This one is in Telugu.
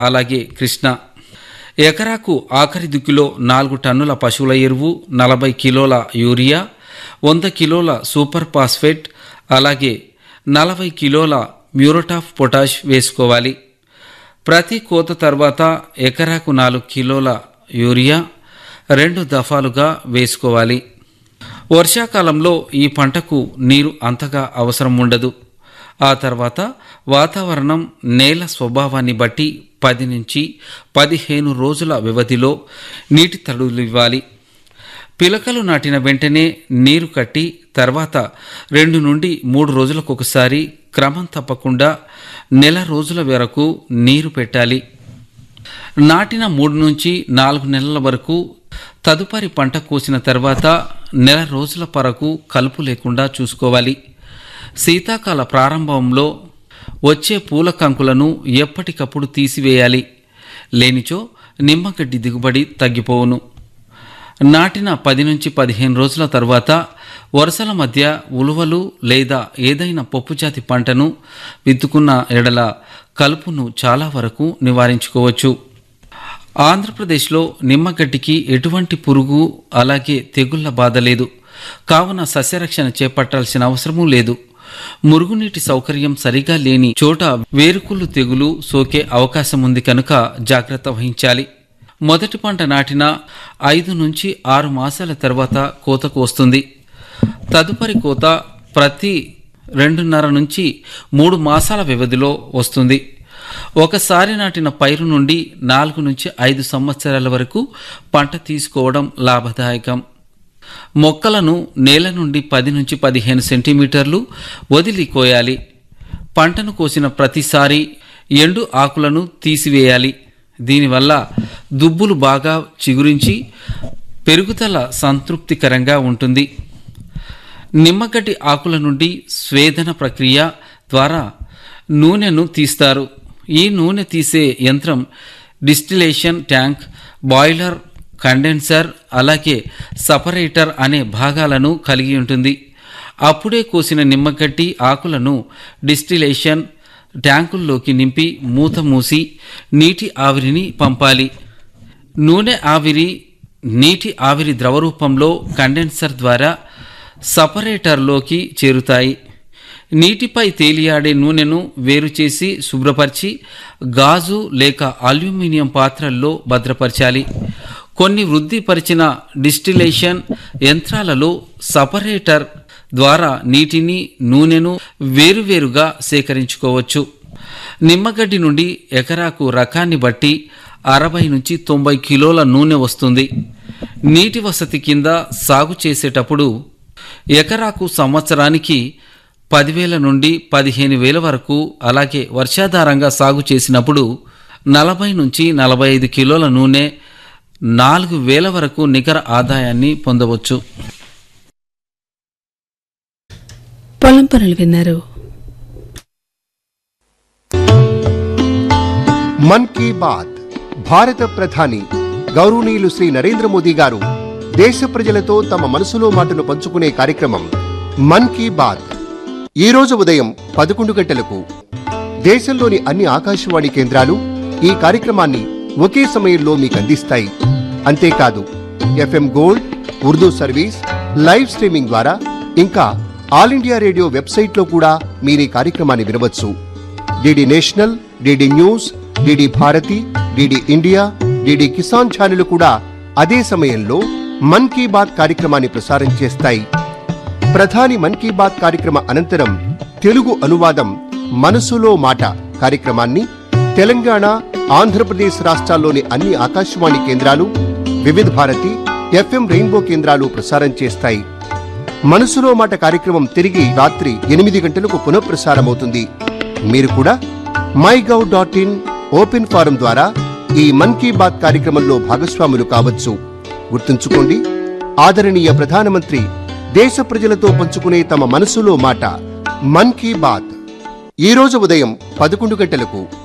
అలాగే కృష్ణ ఎకరాకు ఆఖరి దిక్కులో నాలుగు టన్నుల పశువుల ఎరువు నలభై కిలోల యూరియా వంద కిలోల సూపర్ ఫాస్ఫేట్ అలాగే నలభై కిలోల మ్యూరటాఫ్ పొటాష్ వేసుకోవాలి ప్రతి కోత తర్వాత ఎకరాకు నాలుగు కిలోల యూరియా రెండు దఫాలుగా వేసుకోవాలి వర్షాకాలంలో ఈ పంటకు నీరు అంతగా అవసరం ఉండదు ఆ తర్వాత వాతావరణం నేల స్వభావాన్ని బట్టి పది నుంచి పదిహేను రోజుల వ్యవధిలో నీటి తడులు ఇవ్వాలి పిలకలు నాటిన వెంటనే నీరు కట్టి తర్వాత రెండు నుండి మూడు రోజులకు ఒకసారి క్రమం తప్పకుండా నెల రోజుల వరకు నీరు పెట్టాలి నాటిన మూడు నుంచి నాలుగు నెలల వరకు తదుపరి పంట కోసిన తర్వాత నెల రోజుల వరకు కలుపు లేకుండా చూసుకోవాలి శీతాకాల ప్రారంభంలో వచ్చే పూల కంకులను ఎప్పటికప్పుడు తీసివేయాలి లేనిచో నిమ్మగడ్డి దిగుబడి తగ్గిపోవును నాటిన పది నుంచి పదిహేను రోజుల తర్వాత వరుసల మధ్య ఉలువలు లేదా ఏదైనా పప్పుజాతి పంటను విత్తుకున్న ఎడల కలుపును చాలా వరకు నివారించుకోవచ్చు ఆంధ్రప్రదేశ్లో నిమ్మగడ్డికి ఎటువంటి పురుగు అలాగే తెగుళ్ల బాధ లేదు కావున సస్యరక్షణ చేపట్టాల్సిన అవసరమూ లేదు మురుగునీటి సౌకర్యం సరిగా లేని చోట వేరుకుళ్ళు తెగులు సోకే అవకాశం ఉంది కనుక జాగ్రత్త వహించాలి మొదటి పంట నాటిన ఐదు నుంచి ఆరు మాసాల తర్వాత కోతకు వస్తుంది తదుపరి కోత ప్రతి రెండున్నర నుంచి మూడు మాసాల వ్యవధిలో వస్తుంది ఒకసారి నాటిన పైరు నుండి నాలుగు నుంచి ఐదు సంవత్సరాల వరకు పంట తీసుకోవడం లాభదాయకం మొక్కలను నేల నుండి పది నుంచి పదిహేను సెంటీమీటర్లు వదిలి కోయాలి పంటను కోసిన ప్రతిసారి ఎండు ఆకులను తీసివేయాలి దీనివల్ల దుబ్బులు బాగా చిగురించి పెరుగుదల సంతృప్తికరంగా ఉంటుంది నిమ్మగడ్డి ఆకుల నుండి స్వేదన ప్రక్రియ ద్వారా నూనెను తీస్తారు ఈ నూనె తీసే యంత్రం డిస్టిలేషన్ ట్యాంక్ బాయిలర్ కండెన్సర్ అలాగే సపరేటర్ అనే భాగాలను కలిగి ఉంటుంది అప్పుడే కోసిన నిమ్మగడ్డి ఆకులను డిస్టిలేషన్ ట్యాంకుల్లోకి నింపి మూత మూసి నీటి ఆవిరిని పంపాలి నూనె ఆవిరి నీటి ఆవిరి ద్రవరూపంలో కండెన్సర్ ద్వారా సపరేటర్లోకి చేరుతాయి నీటిపై తేలియాడే నూనెను వేరు చేసి శుభ్రపరిచి గాజు లేక అల్యూమినియం పాత్రల్లో భద్రపరచాలి కొన్ని వృద్ధిపరిచిన డిస్టిలేషన్ యంత్రాలలో సపరేటర్ ద్వారా నీటిని నూనెను వేరువేరుగా సేకరించుకోవచ్చు నిమ్మగడ్డి నుండి ఎకరాకు రకాన్ని బట్టి అరవై నుంచి తొంభై కిలోల నూనె వస్తుంది నీటి వసతి కింద సాగు చేసేటప్పుడు ఎకరాకు సంవత్సరానికి పదివేల నుండి పదిహేను వేల వరకు అలాగే వర్షాధారంగా సాగు చేసినప్పుడు నలభై నుంచి నలభై ఐదు కిలోల నూనె నాలుగు వేల వరకు నికర ఆదాయాన్ని పొందవచ్చు పొలం పనులు విన్నారు మన్ కీ బాత్ భారత ప్రధాని గౌరవనీయులు శ్రీ నరేంద్ర మోదీ గారు దేశ ప్రజలతో తమ మనసులో మాటను పంచుకునే కార్యక్రమం మన్ కీ బాత్ ఈ రోజు ఉదయం పదకొండు గంటలకు దేశంలోని అన్ని ఆకాశవాణి కేంద్రాలు ఈ కార్యక్రమాన్ని ఒకే సమయంలో మీకు అందిస్తాయి అంతేకాదు FM gold Urdu service live streaming ద్వారా ఇంకా ఆల్ ఇండియా రేడియో వెబ్సైట్లో కూడా మీరు ఈ కార్యక్రమాన్ని వినవచ్చు DD national DD news DD Bharati DD India DD Kisan ఛానళ్లు కూడా అదే సమయంలో మన్ కీ బాత్ కార్యక్రమాన్ని ప్రసారం చేస్తాయి ప్రధాని మన్ కీ బాత్ కార్యక్రమ అనంతరం తెలుగు అనువాదం మనసులో మాట కార్యక్రమాన్ని తెలంగాణ ఆంధ్రప్రదేశ్ రాష్ట్రాల్లోని అన్ని ఆకాశవాణి కేంద్రాలు వివిధ భారతి ఎఫ్ఎం రెయిన్బో కేంద్రాలు ప్రసారం చేస్తాయి మనసులో మాట కార్యక్రమం తిరిగి రాత్రి ఎనిమిది గంటలకు పునఃప్రసారమవుతుంది మీరు కూడా my gov dot in open form ద్వారా ఈ మన్ కీ బాత్ కార్యక్రమంలో భాగస్వాములు కావచ్చు గుర్తుంచుకోండి ఆదరణీయ ప్రధానమంత్రి దేశ ప్రజలతో పంచుకునే తమ మనసులో మాట మన్ కీ బాత్ ఈ రోజు ఉదయం పదకొండు గంటలకు